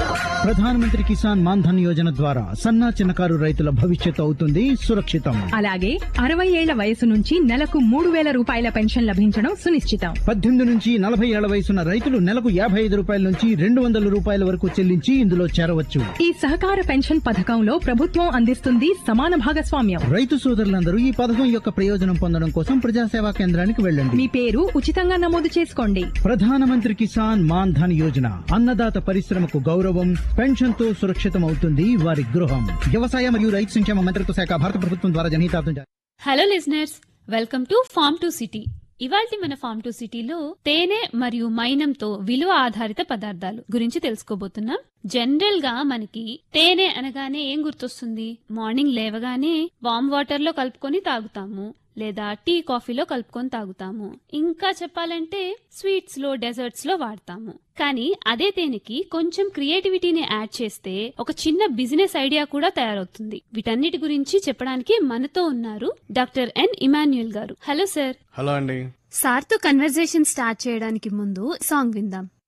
ప్రధానమంత్రి కిసాన్ మాన్ ధన్ యోజన ద్వారా సన్నా చిన్నకారు రైతుల భవిష్యత్తు అవుతుంది సురక్షితం అలాగే అరవై ఏళ్ల వయసు నుంచి నెలకు మూడు వేల రూపాయల పెన్షన్ లభించడం సునిశ్చితం పద్దెనిమిది నుంచి నలభై ఏళ్ల వయసున్న రైతులు నెలకు యాభై ఐదు రూపాయల నుంచి రెండు వందల రూపాయల వరకు చెల్లించి ఇందులో చేరవచ్చు ఈ సహకార పెన్షన్ పథకంలో ప్రభుత్వం అందిస్తుంది సమాన భాగస్వామ్యం రైతు సోదరులందరూ ఈ పథకం యొక్క ప్రయోజనం పొందడం కోసం ప్రజాసేవా కేంద్రానికి వెళ్ళండి మీ పేరు ఉచితంగా నమోదు చేసుకోండి ప్రధానమంత్రి కిసాన్ మాన్ ధన్ యోజన అన్నదాత పరిశ్రమకు గౌరవం పెన్షన్ తో సురక్షితం అవుతుంది వారి గృహం వ్యవసాయ మరియు రైతు సంక్షేమ మంత్రిత్వ శాఖ భారత ప్రభుత్వం ద్వారా జనహితార్థం జారీ. Hello listeners welcome to farm to city ఇవాల్టి మన ఫార్మ్ టు సిటీలో తేనె మరియు మైనంతో విలువ ఆధారిత పదార్థాలు గురించి తెలుసుకోబోతున్నాం జనరల్ గా మనకి తేనె అనగానే ఏం గుర్తొస్తుంది మార్నింగ్ లేవగానే వామ్ వాటర్ లో కలుపుకొని తాగుతాము లేదా టీ కాఫీలో కలుపుకొని తాగుతాము ఇంకా చెప్పాలంటే స్వీట్స్ లో డెజర్ట్స్ లో వాడతాము కానీ అదే తేనెకి కొంచెం క్రియేటివిటీని యాడ్ చేస్తే ఒక చిన్న బిజినెస్ ఐడియా కూడా తయారవుతుంది వీటన్నిటి గురించి చెప్పడానికి మనతో ఉన్నారు డాక్టర్ ఎన్ ఇమాన్యుయల్ గారు హలో సార్ హలో అండి సార్తో కన్వర్జేషన్ స్టార్ట్ చేయడానికి ముందు సాంగ్ విందాం